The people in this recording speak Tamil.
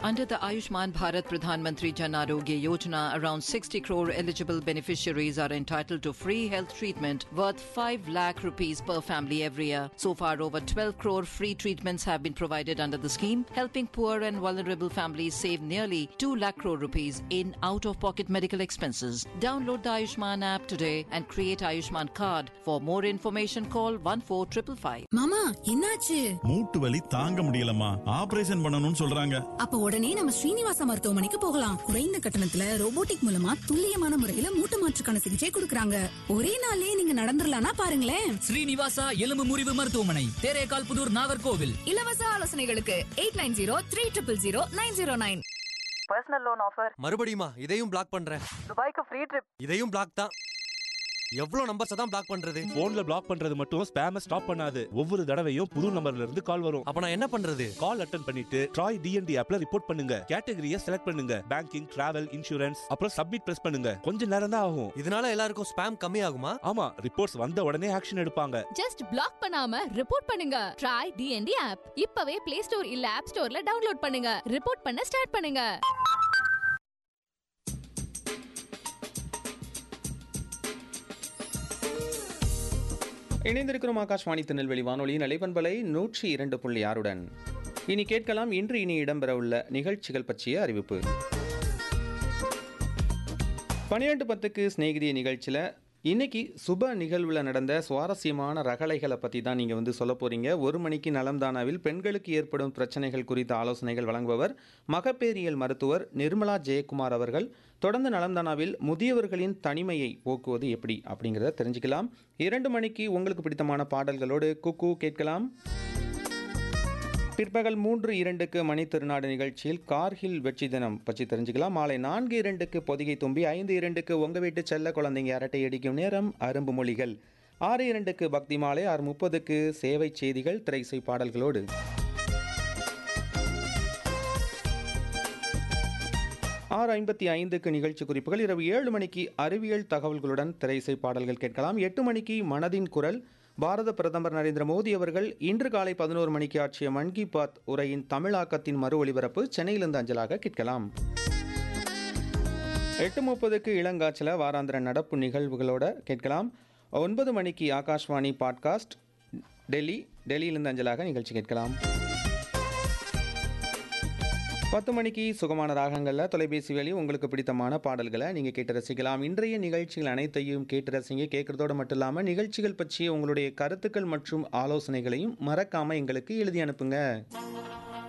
Under the Ayushman Bharat Pradhan Mantri Jan Arogya Yojana, around 60 crore eligible beneficiaries are entitled to free health treatment worth 5 lakh rupees per family every year. So far, over 12 crore free treatments have been provided under the scheme, helping poor and vulnerable families save nearly 2 lakh crore rupees in out-of-pocket medical expenses. Download the Ayushman app today and create Ayushman card. For more information, call 14555. மாமா என்னாச்சு மூட்டு வலி தாங்க முடியலம்மா ஆபரேஷன் பண்ணணும்னு சொல்றாங்க அப்ப உடனே நம்ம ஸ்ரீனிவாச மருத்துவமனைக்கு போகலாம் குறைந்த கட்டணத்துல ரோபோட்டிக் மூலமா துல்லியமான முறையில மூட்டு மாற்றுக்கான சிகிச்சை கொடுக்கறாங்க ஒரே நாளே நீங்க நடந்துடலாம்னா பாருங்களேன் ஸ்ரீனிவாசா எலும்பு முறிவு மருத்துவமனை தேரேகால் புதூர் நாகர்கோவில் இலவச ஆலோசனைகளுக்கு eight nine zero three triple zero nine zero nine personal loan offer மறுபடியுமா இதையும் பிளாக் பண்றேன் துபாய்க்கு ஃப்ரீ ட்ரிப் இதையும் பிளாக் தான் எவ்வளவு நம்பர்ஸ் தான் பிளாக் பண்றது போன்ல பிளாக் பண்றது மட்டும் ஸ்பேம ஸ்டாப் பண்ணாது ஒவ்வொரு தடவையும் புது நம்பர்ல இருந்து கால் வரும் அப்ப நான் என்ன பண்றது கால் அட்டன் பண்ணிட்டு ட்ராய் டிஎன்டி ஆப்ல ரிப்போர்ட் பண்ணுங்க கேட்டகரியை செலக்ட் பண்ணுங்க பேங்கிங் டிராவல் இன்சூரன்ஸ் அப்புறம் சப்மிட் பிரஸ் பண்ணுங்க கொஞ்ச நேரம் தான் ஆகும் இதனால எல்லாருக்கும் ஸ்பேம் கம்மி ஆகுமா ஆமா ரிப்போர்ட்ஸ் வந்த உடனே ஆக்ஷன் எடுப்பாங்க ஜஸ்ட் பிளாக் பண்ணாம ரிப்போர்ட் பண்ணுங்க ட்ரை டிஎன்டி ஆப் இப்பவே பிளே ஸ்டோர் இல்ல ஆப் ஸ்டோர்ல டவுன்லோட் பண்ணுங்க ரிப்போர்ட் பண்ண ஸ்டார்ட் பண்ணுங்க இணைந்திருக்கிறோம் ஆகாஷ்வாணி திருநெல்வேலி வானொலியின் அலைவன்பலை நூற்றி இரண்டு புள்ளி ஆறுடன் இனி கேட்கலாம் இன்று இனி இடம்பெறவுள்ள நிகழ்ச்சிகள் பற்றிய அறிவிப்பு பன்னிரெண்டு பத்துக்கு சிநேகிதிய நிகழ்ச்சியில் இன்னைக்கு சுப நிகழ்வில் நடந்த சுவாரஸ்யமான ரகளைகளை பற்றி தான் நீங்கள் வந்து சொல்ல போகிறீங்க ஒரு மணிக்கு நலம்தானாவில் பெண்களுக்கு ஏற்படும் பிரச்சனைகள் குறித்த ஆலோசனைகள் வழங்குபவர் மகப்பேறியல் மருத்துவர் நிர்மலா ஜெயக்குமார் அவர்கள் தொடர்ந்து நலம்தானாவில் முதியவர்களின் தனிமையை போக்குவது எப்படி அப்படிங்கிறத தெரிஞ்சுக்கலாம் இரண்டு மணிக்கு உங்களுக்கு பிடித்தமான பாடல்களோடு குக்கு கேட்கலாம் பிற்பகல் மூன்று இரண்டுக்கு மணி திருநாடு நிகழ்ச்சியில் கார்கில் வெற்றி தினம் பற்றி தெரிஞ்சுக்கலாம் மாலை நான்கு இரண்டுக்கு பொதிகை தும்பி ஐந்து இரண்டுக்கு உங்க வீட்டு செல்ல குழந்தைங்க அரட்டை அடிக்கும் நேரம் அரும்பு மொழிகள் ஆறு இரண்டுக்கு பக்தி மாலை ஆறு முப்பதுக்கு சேவை செய்திகள் திரைசை பாடல்களோடு ஆறு ஐம்பத்தி ஐந்துக்கு நிகழ்ச்சி குறிப்புகள் இரவு ஏழு மணிக்கு அறிவியல் தகவல்களுடன் திரைசை பாடல்கள் கேட்கலாம் எட்டு மணிக்கு மனதின் குரல் பாரத பிரதமர் நரேந்திர மோடி அவர்கள் இன்று காலை பதினோரு மணிக்கு ஆற்றிய மன் கி பாத் உரையின் தமிழாக்கத்தின் மறு ஒலிபரப்பு சென்னையிலிருந்து அஞ்சலாக கேட்கலாம் எட்டு முப்பதுக்கு இளங்காய்ச்சல வாராந்திர நடப்பு நிகழ்வுகளோட கேட்கலாம் ஒன்பது மணிக்கு ஆகாஷ்வாணி பாட்காஸ்ட் டெல்லி டெல்லியிலிருந்து அஞ்சலாக நிகழ்ச்சி கேட்கலாம் பத்து மணிக்கு சுகமான ராகங்களில் தொலைபேசி வழி உங்களுக்கு பிடித்தமான பாடல்களை நீங்கள் கேட்டு ரசிக்கலாம் இன்றைய நிகழ்ச்சிகள் அனைத்தையும் கேட்டு ரசிங்க கேட்குறதோடு மட்டும் இல்லாமல் நிகழ்ச்சிகள் பற்றிய உங்களுடைய கருத்துக்கள் மற்றும் ஆலோசனைகளையும் மறக்காமல் எங்களுக்கு எழுதி அனுப்புங்க